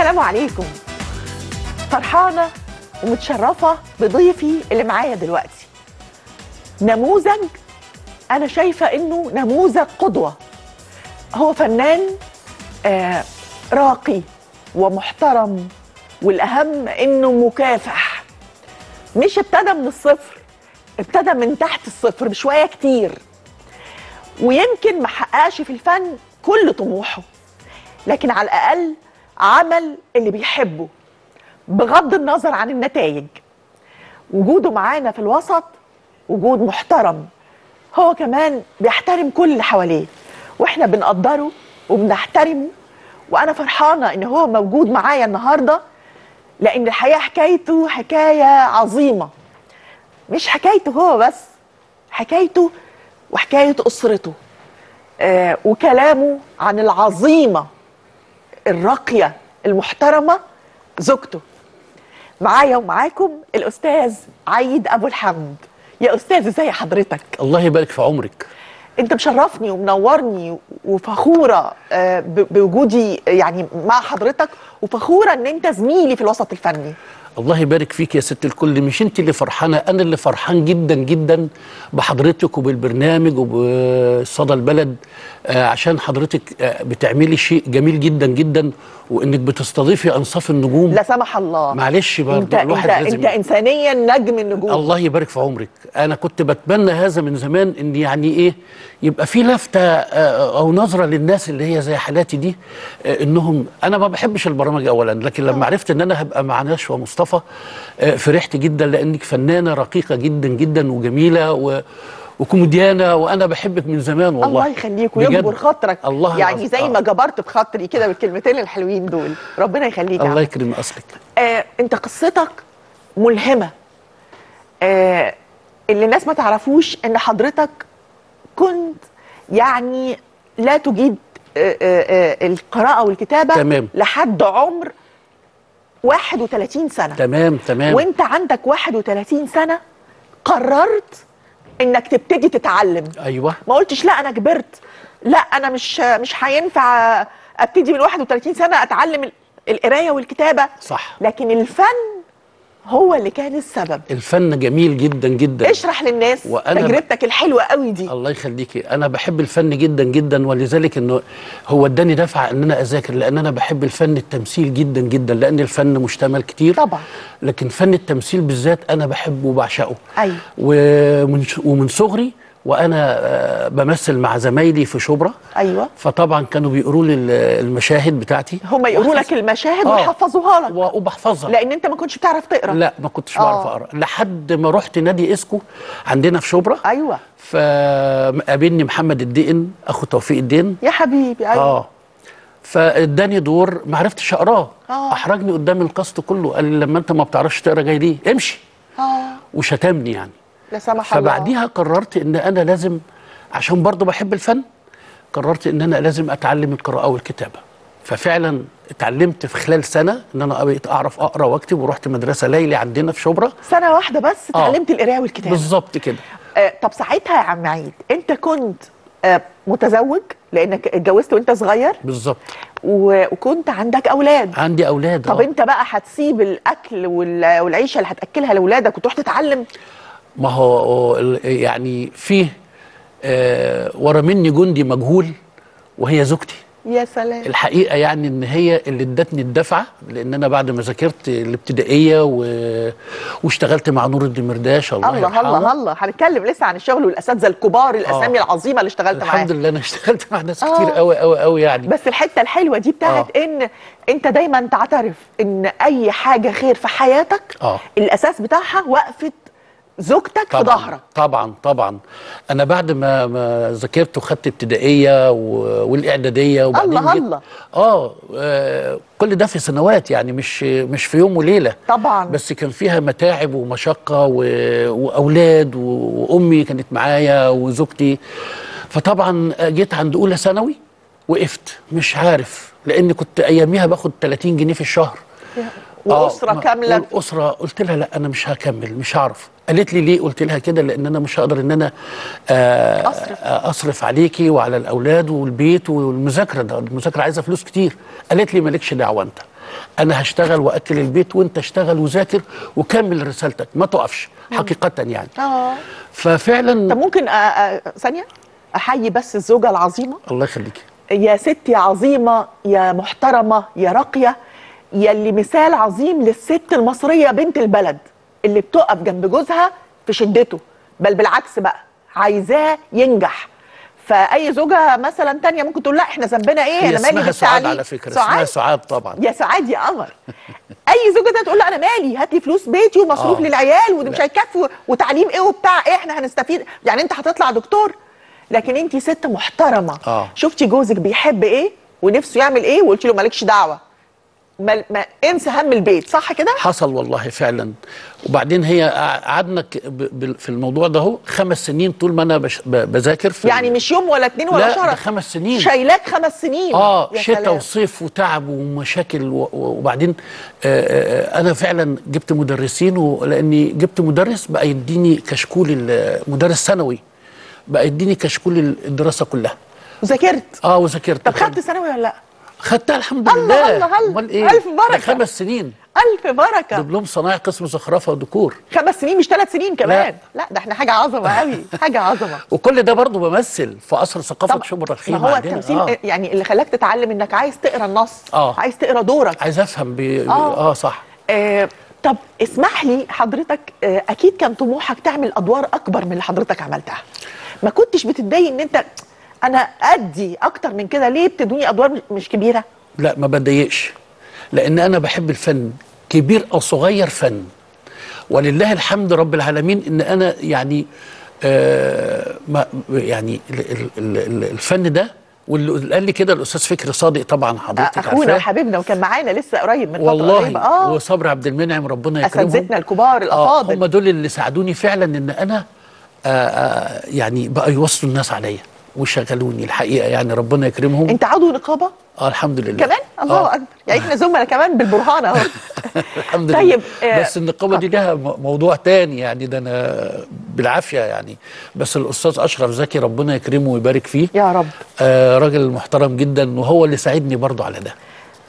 السلام عليكم فرحانة ومتشرفة بضيفي اللي معايا دلوقتي نموذج أنا شايفة إنه نموذج قدوة هو فنان آه راقي ومحترم والأهم إنه مكافح مش ابتدى من الصفر ابتدى من تحت الصفر بشوية كتير ويمكن ما حققش في الفن كل طموحه لكن على الأقل عمل اللي بيحبه بغض النظر عن النتائج وجوده معانا في الوسط وجود محترم هو كمان بيحترم كل اللي حواليه واحنا بنقدره وبنحترمه وانا فرحانه ان هو موجود معايا النهارده لان الحقيقه حكايته حكايه عظيمه مش حكايته هو بس حكايته وحكايه اسرته آه وكلامه عن العظيمه الراقيه المحترمه زوجته معايا ومعاكم الاستاذ عيد ابو الحمد يا استاذ ازي حضرتك الله يبارك في عمرك انت مشرفني ومنورني وفخوره آه، ب- بوجودي يعني مع حضرتك وفخوره ان انت زميلي في الوسط الفني الله يبارك فيك يا ست الكل مش انت اللي فرحانه انا اللي فرحان جدا جدا بحضرتك وبالبرنامج وبصدى البلد آه عشان حضرتك آه بتعملي شيء جميل جدا جدا وانك بتستضيفي انصاف النجوم لا سمح الله معلش انت برضه انت الواحد لازم انت انسانيا نجم النجوم الله يبارك في عمرك انا كنت بتمنى هذا من زمان ان يعني ايه يبقى في لفته آه، او نظره للناس اللي هي زي حالاتي دي آه، انهم انا ما بحبش البرامج اولا لكن لما عرفت ان انا هبقى مع نشوى مصطفى آه، فرحت جدا لانك فنانه رقيقه جدا جدا وجميله و وكوميديانه وانا بحبك من زمان والله الله يخليك بجد. ويجبر خاطرك الله يعني يعز- زي آه. ما جبرت بخاطري كده بالكلمتين الحلوين دول ربنا يخليك يا الله عم. يكرم اصلك آه، انت قصتك ملهمه آه، اللي الناس ما تعرفوش ان حضرتك كنت يعني لا تجيد آه، آه، آه، القراءه والكتابه تمام. لحد عمر 31 سنه تمام تمام وانت عندك 31 سنه قررت انك تبتدي تتعلم ايوه ما قلتش لا انا كبرت لا انا مش مش هينفع ابتدي من 31 سنه اتعلم ال- القرايه والكتابه صح لكن الفن هو اللي كان السبب الفن جميل جدا جدا اشرح للناس وأنا ب- تجربتك الحلوه قوي دي الله يخليكي انا بحب الفن جدا جدا ولذلك انه هو اداني دفعه ان انا اذاكر لان انا بحب الفن التمثيل جدا جدا لان الفن مشتمل كتير طبعا لكن فن التمثيل بالذات انا بحبه وبعشقه ايوه ومن ش- ومن صغري وانا آه، بمثل مع زمايلي في شبرا ايوه فطبعا كانوا بيقولوا لي ال- المشاهد بتاعتي هم يقولوا وأحفظ- لك المشاهد آه. ويحفظوها لك و- وبحفظها لان انت ما كنتش بتعرف تقرا لا ما كنتش آه. بعرف اقرا لحد ما رحت نادي اسكو عندنا في شبرا ايوه فقابلني محمد الدقن اخو توفيق الدين يا حبيبي ايوه اه فاداني دور ما عرفتش اقراه آه. احرجني قدام القصد كله قال لي لما انت ما بتعرفش تقرا جاي ليه امشي اه وشتمني يعني لا سمح الله فبعديها قررت ان انا لازم عشان برضه بحب الفن قررت ان انا لازم اتعلم القراءه والكتابه ففعلا اتعلمت في خلال سنه ان انا بقيت اعرف اقرا واكتب ورحت مدرسه ليلي عندنا في شبرا سنه واحده بس آه. اتعلمت القرايه والكتابه بالظبط كده آه، طب ساعتها يا عم عيد انت كنت آه، متزوج لانك اتجوزت وانت صغير بالظبط و- وكنت عندك اولاد عندي اولاد طب آه. انت بقى هتسيب الاكل وال- والعيشه اللي هتاكلها لاولادك وتروح تتعلم ما هو ال- يعني فيه آه ورا مني جندي مجهول وهي زوجتي يا سلام الحقيقه يعني ان هي اللي ادتني الدفعه لان انا بعد ما ذاكرت الابتدائيه و... واشتغلت مع نور الدمرداش الله, الله يرحمه. الله الله هنتكلم لسه عن الشغل والاساتذه الكبار الاسامي العظيمه اللي اشتغلت الحمد معاها لله انا اشتغلت مع ناس آه. كتير قوي قوي قوي يعني بس الحته الحلوه دي بتاعت ان انت دايما تعترف ان اي حاجه خير في حياتك آه. الاساس بتاعها وقفه زوجتك في طبعا ظهرك طبعا طبعا انا بعد ما ما ذاكرت وخدت ابتدائيه و- والاعداديه وبعدين الله جيت- الله. آه, اه كل ده في سنوات يعني مش مش في يوم وليله طبعا بس كان فيها متاعب ومشقه و... واولاد و... وامي كانت معايا وزوجتي فطبعا جيت عند اولى ثانوي وقفت مش عارف لان كنت اياميها باخد 30 جنيه في الشهر واسره ما- كامله والاسره قلت لها لا انا مش هكمل مش هعرف قالت لي ليه قلت لها كده لان انا مش هقدر ان انا آه أصرف. آه، اصرف عليكي وعلى الاولاد والبيت والمذاكره ده المذاكره عايزه فلوس كتير قالت لي مالكش دعوه انت انا هشتغل واكل البيت وانت اشتغل وذاكر وكمل رسالتك ما تقفش حقيقه يعني اه ففعلا طب ممكن أ- أ- ثانيه احيي بس الزوجه العظيمه الله يخليكي يا ست يا عظيمه يا محترمه يا راقيه يا اللي مثال عظيم للست المصريه بنت البلد اللي بتقف جنب جوزها في شدته بل بالعكس بقى عايزاه ينجح فاي زوجه مثلا تانية ممكن تقول لا احنا ذنبنا ايه هي انا مالي اسمها سعاد بالتعليم على فكره اسمها سعاد طبعا يا سعاد يا قمر اي زوجه تانية تقول لا انا مالي هات لي فلوس بيتي ومصروف آه. للعيال وده مش لا. هيكفي وتعليم ايه وبتاع ايه احنا هنستفيد يعني انت هتطلع دكتور لكن انت ست محترمه آه. شفتي جوزك بيحب ايه ونفسه يعمل ايه وقلت له مالكش دعوه ما, ما انسى هم البيت صح كده حصل والله فعلا وبعدين هي قعدنا ك- ب- ب- في الموضوع ده اهو خمس سنين طول ما انا بش- ب- بذاكر في يعني مش يوم ولا اتنين ولا لا، شهر ده خمس سنين. شايلاك خمس سنين اه يا شتاء سلام. وصيف وتعب ومشاكل و- و- وبعدين آه آه انا فعلا جبت مدرسين ولاني جبت مدرس بقى يديني كشكول ال- مدرس ثانوي بقى يديني كشكول الدراسه كلها وذاكرت اه وذاكرت طب خدت ثانوي ولا لا خدتها الحمد الله، لله الله، الله. امال ايه ألف بركة. ده خمس سنين الف بركه دبلوم صناعي قسم زخرفه وديكور خمس سنين مش ثلاث سنين كمان لا, ده احنا حاجه عظمه قوي حاجه عظمه وكل ده برضه بمثل في قصر ثقافه طب شبرا ما الخيمه هو عندنا. التمثيل آه. يعني اللي خلاك تتعلم انك عايز تقرا النص آه. عايز تقرا دورك عايز افهم ب... آه. اه, آه صح آه طب اسمح لي حضرتك آه اكيد كان طموحك تعمل ادوار اكبر من اللي حضرتك عملتها ما كنتش بتتضايق ان انت انا ادي اكتر من كده ليه بتدوني ادوار مش- مش كبيره لا ما بتضايقش لان انا بحب الفن كبير او صغير فن ولله الحمد رب العالمين ان انا يعني آه ما يعني ال- ال- ال- ال- الفن ده واللي قال لي كده الاستاذ فكري صادق طبعا حضرتك اخونا عارفاه. وحبيبنا وكان معانا لسه قريب من فتره والله قريبه اه وصبري عبد المنعم ربنا يكرمهم اساتذتنا الكبار الافاضل هم دول اللي ساعدوني فعلا ان انا آه آه يعني بقى يوصلوا الناس عليا وشغلوني الحقيقه يعني ربنا يكرمهم انت عضو نقابه اه الحمد لله كمان الله آه. اكبر يعني احنا زملاء كمان بالبرهان اهو الحمد طيب، لله آه، بس النقابه دي لها م- موضوع تاني يعني ده انا بالعافيه يعني بس الاستاذ اشرف زكي ربنا يكرمه ويبارك فيه يا رب آه راجل محترم جدا وهو اللي ساعدني برضو على ده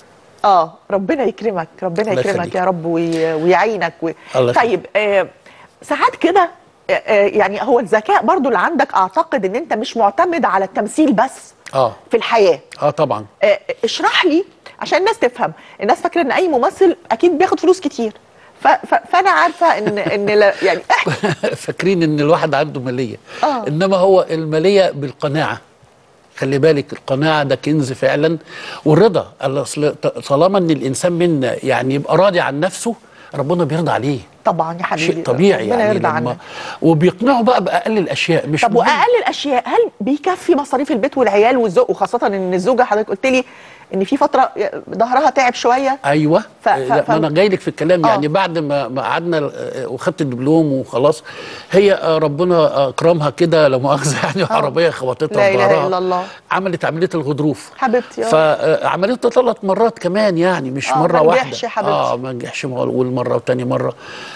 اه ربنا يكرمك ربنا الله يكرمك يخليك. يا رب وي- ويعينك و... الله يخليك. طيب آه ساعات كده آه آه، يعني هو الذكاء برضو اللي عندك اعتقد ان انت مش معتمد على التمثيل بس اه في الحياه اه طبعا آه اشرح لي عشان الناس تفهم الناس فاكره ان اي ممثل اكيد بياخد فلوس كتير ف... ف... فانا عارفه ان ان لا يعني احكي فاكرين ان الواحد عنده ماليه آه. انما هو الماليه بالقناعه خلي بالك القناعه ده كنز فعلا والرضا اصل طالما ان الانسان منا يعني يبقى راضي عن نفسه ربنا بيرضى عليه طبعا يا حبيبي شيء طبيعي ربنا يعني يرضى لما عنك وبيقنعوا بقى باقل الاشياء مش طب مهم. واقل الاشياء هل بيكفي مصاريف البيت والعيال والزوج وخاصه ان الزوجه حضرتك قلت لي ان في فتره ظهرها تعب شويه ايوه ف- ف- لا ف- ما انا جاي لك في الكلام آه. يعني بعد ما ما قعدنا آه، وخدت الدبلوم وخلاص هي آه، ربنا اكرمها كده لا مؤاخذه يعني عربيه خبطتها لا في إله ظهرها. إلا الله. عملت عمليه الغضروف حبيبتي آه. فعملتها ثلاث مرات كمان يعني مش آه، مره ما واحده نجحش يا حبيبتي. اه ما نجحش اول مره وثاني مره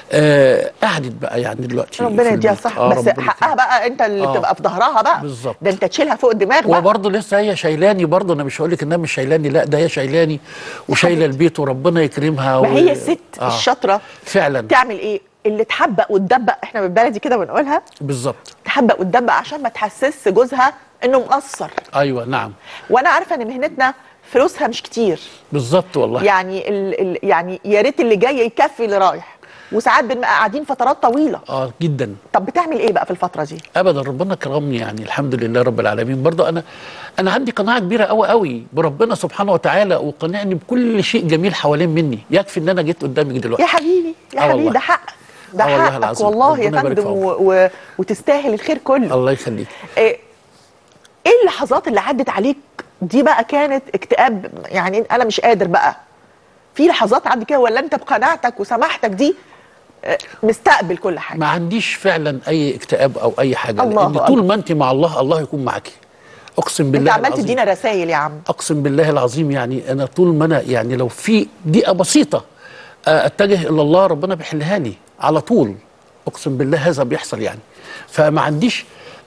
آه قعدت بقى يعني دلوقتي ربنا في يديها البيت. صح آه، بس ربنا حقها بقى انت اللي آه. تبقى في ظهرها بقى بالظبط. ده انت تشيلها فوق الدماغ بقى وبرضه لسه هي شايلاني برضه انا مش هقول لك انها مش شايلاني لا ده هي شايلاني وشايله البيت وربنا يكرمها ما و... هي الست آه. الشاطره فعلا تعمل ايه اللي تحبق وتدبق احنا بالبلدي كده بنقولها بالظبط تحبق وتدبق عشان ما تحسسش جوزها انه مقصر ايوه نعم وانا عارفه ان مهنتنا فلوسها مش كتير بالظبط والله يعني ال ال يعني يا ريت اللي جاي يكفي اللي رايح وساعات بنبقى قاعدين فترات طويله اه جدا طب بتعمل ايه بقى في الفتره دي ابدا ربنا كرمني يعني الحمد لله رب العالمين برضه انا انا عندي قناعه كبيره قوي قوي بربنا سبحانه وتعالى وقنعني بكل شيء جميل حوالين مني يكفي ان انا جيت قدامك دلوقتي يا حبيبي يا آه حبيبي والله. ده حق ده آه والله حقك العظيم. والله يا ربنا يبارك فندم في و... و... وتستاهل الخير كله الله يخليك ايه إيه اللحظات اللي عدت عليك دي بقى كانت اكتئاب يعني انا مش قادر بقى في لحظات عدت كده ولا انت بقناعتك وسماحتك دي آه، مستقبل كل حاجه ما عنديش فعلا اي اكتئاب او اي حاجه الله لان طول ما انت مع الله الله يكون معاكي اقسم انت بالله عمال العظيم. تدينا رسائل يا عم اقسم بالله العظيم يعني انا طول ما انا يعني لو في دقيقه بسيطه آه، اتجه الى الله ربنا بيحلها لي على طول اقسم بالله هذا بيحصل يعني فما عنديش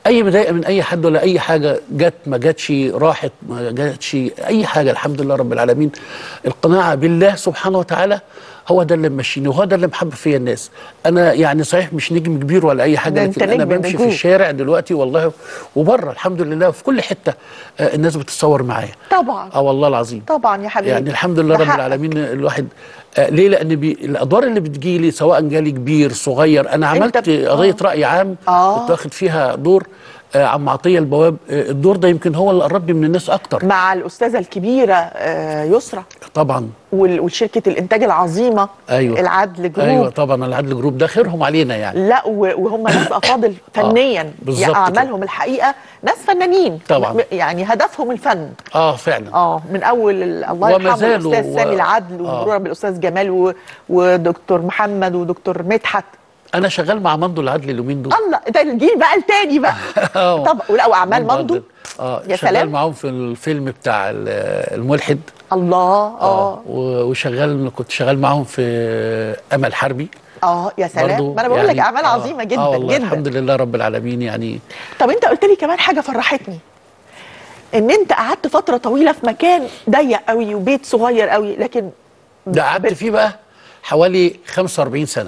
اي مضايقه من اي حد ولا اي حاجه جت ما جاتش راحت ما جاتش اي حاجه الحمد لله رب العالمين القناعه بالله سبحانه وتعالى هو ده اللي ممشيني وهو ده اللي محبب فيا الناس انا يعني صحيح مش نجم كبير ولا اي حاجه ده أنت لكن انا نجم بمشي في نجوم. الشارع دلوقتي والله وبره الحمد لله في كل حته آه، الناس بتتصور معايا طبعا اه والله العظيم طبعا يا حبيبي يعني الحمد لله ده رب حقك. العالمين الواحد آه ليه لان بي الادوار اللي بتجيلي سواء جالي كبير صغير انا عملت بت- قضيه آه. راي عام آه. كنت واخد فيها دور آه عم عطيه البواب آه الدور ده يمكن هو اللي قربني من الناس اكتر مع الاستاذه الكبيره آه، يسرى طبعا وال- وشركه الانتاج العظيمه أيوة. العدل جروب ايوه طبعا العدل جروب ده خيرهم علينا يعني لا و- وهم ناس افاضل فنيا بالظبط يعني كده. اعمالهم الحقيقه ناس فنانين طبعاً. م- يعني هدفهم الفن اه فعلا اه من اول ال- الله وما يرحمه زالوا الاستاذ و- سامي العدل آه. ومرورا بالاستاذ جمال و... ودكتور محمد ودكتور مدحت انا شغال مع مندو العدل اليومين دول الله ده الجيل بقى التاني بقى آه. طب ولا واعمال مندو مندو عدل. اه يا شغال سلام. معاهم في الفيلم بتاع ال- الملحد الله اه و- وشغال كنت شغال معاهم في امل حربي اه يا سلام برضو ما انا بقول لك يعني- اعمال آه، عظيمه جدا اه والله جدا الحمد لله رب العالمين يعني طب انت قلت لي كمان حاجه فرحتني ان انت قعدت فتره طويله في مكان ضيق قوي وبيت صغير قوي لكن ده قعدت فيه بقى حوالي 45 سنه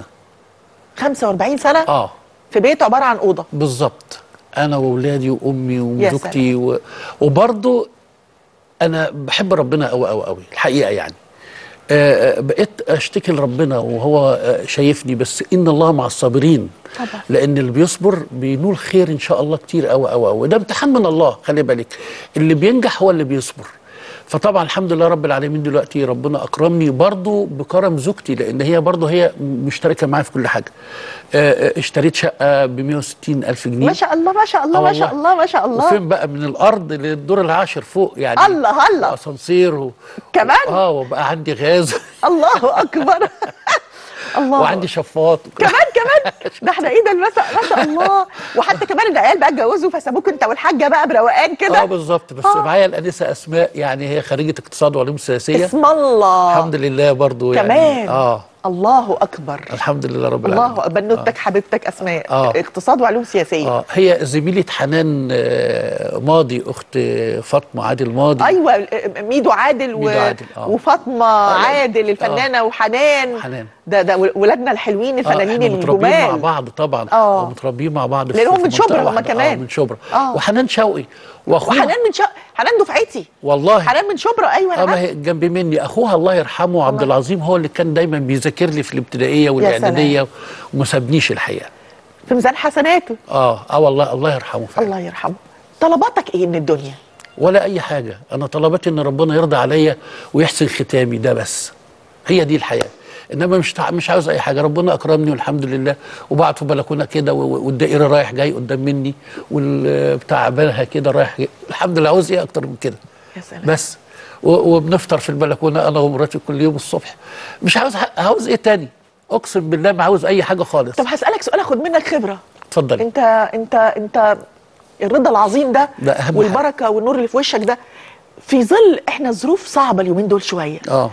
45 سنه اه في بيت عباره عن اوضه بالظبط انا واولادي وامي يا وزوجتي و... وبرضه انا بحب ربنا قوي قوي قوي الحقيقه يعني آه، آه، بقيت اشتكي لربنا وهو آه، شايفني بس ان الله مع الصابرين طبعا. لان اللي بيصبر بينول خير ان شاء الله كتير قوي قوي قوي ده امتحان من الله خلي بالك اللي بينجح هو اللي بيصبر فطبعا الحمد لله رب العالمين دلوقتي ربنا اكرمني برضو بكرم زوجتي لان هي برضو هي مشتركه معايا في كل حاجه آه، آه، اشتريت شقه ب 160 الف جنيه ما شاء الله ما شاء الله آه ما شاء والله. الله ما شاء الله وفين بقى من الارض للدور العاشر فوق يعني الله الله اسانسير و... كمان؟ اه وبقى عندي غاز الله اكبر الله وعندي شفاط كمان كمان ده احنا ايه ده المسا ما شاء الله وحتى كمان العيال بقى اتجوزوا فسابوك انت والحاجه بقى بروقان اه كده بالظبط بس آه. معايا الانسه اسماء يعني هي خريجه اقتصاد وعلوم سياسيه اسم الله الحمد لله برضو يعني كمان اه الله اكبر الحمد لله رب العالمين الله بنوتك حبيبتك اسماء آه. اقتصاد وعلوم سياسيه اه هي زميله حنان آه، ماضي اخت فاطمه عادل ماضي ايوه ميدو عادل, و... ميدو عادل، آه. وفاطمه عادل الفنانه وحنان حنان. ده ده ولادنا الحلوين الفنانين احنا متربيين مع الجمال بعض طبعا آه. ومتربيين مع بعض في- لأنهم في من شبرا منطقة هم واحدة. كمان. اه من شبرا آه. وحنان شوقي واخوها وحنان من شا... حنان دفعتي والله حنان من شبرا ايوه اه انا ما عارفة. هي جنب مني اخوها الله يرحمه عبد العظيم هو اللي كان دايما بيذاكر لي في الابتدائيه والاعداديه وما سابنيش الحقيقه في ميزان حسناته اه اه والله الله يرحمه فعلا الله يرحمه طلباتك ايه من الدنيا ولا اي حاجه انا طلباتي ان ربنا يرضى عليا ويحسن ختامي ده بس هي دي الحياه انما مش تع- مش عاوز اي حاجه ربنا اكرمني والحمد لله وبقعد في بلكونه كده و- و- والدائره رايح جاي قدام مني والبتاع بالها كده رايح جاي الحمد لله عاوز ايه اكتر من كده يا سلام بس و- وبنفطر في البلكونه انا ومراتي كل يوم الصبح مش عاوز ح- عاوز ايه تاني اقسم بالله ما عاوز اي حاجه خالص طب هسألك سؤال اخد منك خبرة اتفضلي انت انت انت الرضا العظيم ده ده أهم حاجة. والبركة والنور اللي في وشك ده في ظل احنا الظروف صعبة اليومين دول شوية اه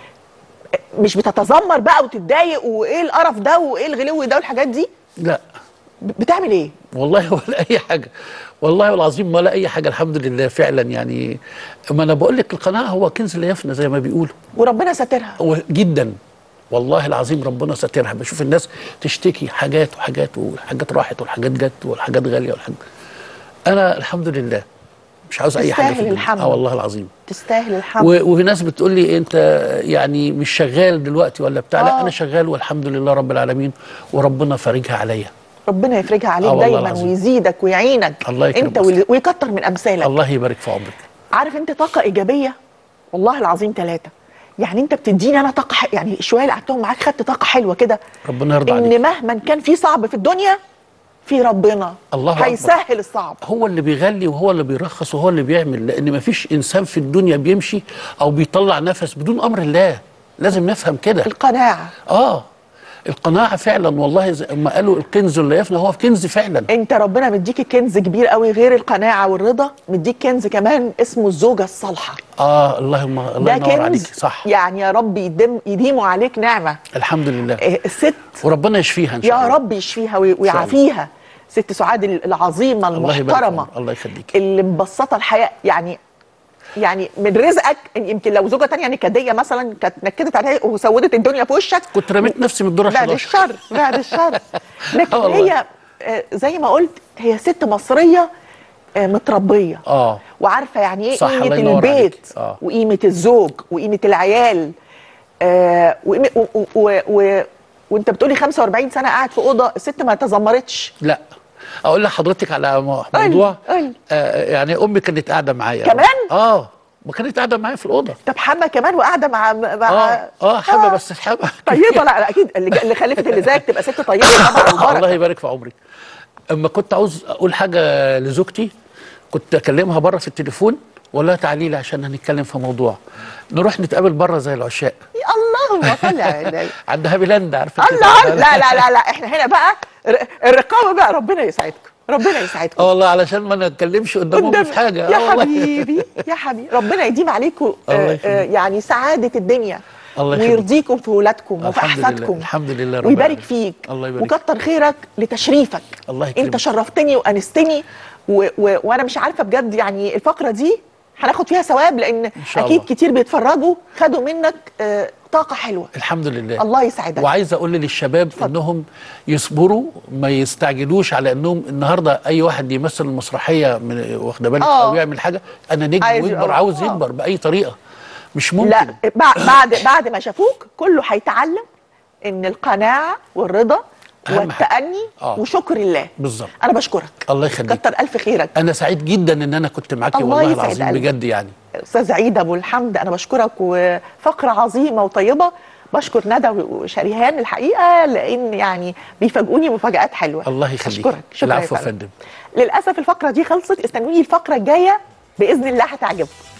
مش بتتذمر بقى وتتضايق وايه القرف ده وايه الغلو ده والحاجات دي لا ب- بتعمل ايه؟ والله ولا اي حاجه والله العظيم ولا اي حاجه الحمد لله فعلا يعني ما انا بقول لك القناعه هو كنز لا يفنى زي ما بيقولوا وربنا ساترها هو جدا والله العظيم ربنا ساترها بشوف الناس تشتكي حاجات وحاجات والحاجات راحت والحاجات جت والحاجات غاليه والحاجات انا الحمد لله مش عاوز اي حاجه تستاهل في الدنيا. الحمد. اه والله العظيم تستاهل الحمد و- وفي ناس بتقول لي انت يعني مش شغال دلوقتي ولا بتاع لا آه. انا شغال والحمد لله رب العالمين وربنا فارجها عليا ربنا يفرجها عليك آه والله دايما العظيم. ويزيدك ويعينك الله يكرم انت مصر. وال- ويكتر من امثالك الله يبارك في عمرك عارف انت طاقه ايجابيه والله العظيم ثلاثه يعني انت بتديني انا طاقه ح- يعني شويه اللي قعدتهم معاك خدت طاقه حلوه كده ربنا يرضى ان عليك مهما كان في صعب في الدنيا في ربنا الله أكبر. هيسهل الصعب هو اللي بيغلي وهو اللي بيرخص وهو اللي بيعمل لان ما فيش انسان في الدنيا بيمشي او بيطلع نفس بدون امر الله لازم نفهم كده القناعه اه القناعه فعلا والله زي ما قالوا الكنز اللي يفنى هو كنز فعلا انت ربنا مديك كنز كبير قوي غير القناعه والرضا مديك كنز كمان اسمه الزوجه الصالحه اه اللهم الله ده ينور عليك كنز صح يعني يا رب يديم يديموا عليك نعمه الحمد لله إيه، الست وربنا يشفيها ان شاء يا الله رب يشفيها وي- ويعافيها ست سعاد العظيمه الله يبارك المحترمه فيك. الله يخليك اللي مبسطه الحياه يعني يعني من رزقك إن يمكن لو زوجه تانية نكديه مثلا كانت نكدت عليها وسودت الدنيا في وشك كنت رميت نفسي من الدور بعد 11 الشر بعد الشر لكن آه والله. هي آه، زي ما قلت هي ست مصريه آه، متربيه اه وعارفه يعني ايه صح، الله قيمه ينور عليك. البيت آه. وقيمه الزوج وقيمه العيال آه وقيمة و و و و وانت بتقولي 45 سنه قاعد في اوضه الست ما تذمرتش لا اقول لحضرتك على مو- موضوع قول. آه يعني امي كانت قاعده معايا كمان؟ اه ما كانت قاعده معايا في الاوضه طب حما كمان وقاعده مع مع اه اه حابه بس حابه طيبه لا, لا اكيد اللي, اللي خلفت اللي زيك تبقى ست طيبه طبعا الله والبركه يبارك في عمرك اما كنت عاوز اقول حاجه لزوجتي كنت اكلمها بره في التليفون ولا لها تعالي لي عشان هنتكلم في موضوع نروح نتقابل بره زي العشاق اللهم صل على النبي عند هابيلاند عارفه كده؟ الله لا لا لا لا احنا هنا بقى ر- الرقابه بقى ربنا يسعدكم ربنا يسعدكم اه والله علشان ما نتكلمش قدام امي في حاجه يا آه والله. حبيبي يا حبيبي ربنا يديم عليكم الله آه، يخليك. آه، يعني سعاده الدنيا الله يخليك. ويرضيكم في ولادكم وفي الحمد لله، احفادكم الحمد لله رب ويبارك العالمين. فيك الله يبارك وكتر خيرك لتشريفك الله يكرمك. انت شرفتني وانستني و... و... وانا مش عارفه بجد يعني الفقره دي هناخد فيها ثواب لان شاء اكيد الله. كتير بيتفرجوا خدوا منك آه، طاقه حلوه الحمد لله الله يسعدك وعايز اقول للشباب انهم يصبروا ما يستعجلوش على انهم النهارده اي واحد يمثل المسرحيه من واخده بالك آه. او يعمل حاجه انا نجم عايز ويكبر يبقى- عاوز آه. يكبر باي طريقه مش ممكن لا بع- بعد بعد ما شافوك كله هيتعلم ان القناعه والرضا أهم والتأني آه. وشكر الله بالظبط انا بشكرك الله يخليك كتر الف خيرك انا سعيد جدا ان انا كنت معاكي الله والله يسعد العظيم قلبك. بجد يعني استاذ عيد ابو الحمد انا بشكرك وفقره عظيمه وطيبه بشكر ندى وشريهان الحقيقه لان يعني بيفاجئوني مفاجات حلوه الله يخليك اشكرك شكرا العفو يا يا فندم فندم للاسف الفقره دي خلصت استنوني الفقره الجايه باذن الله هتعجبكم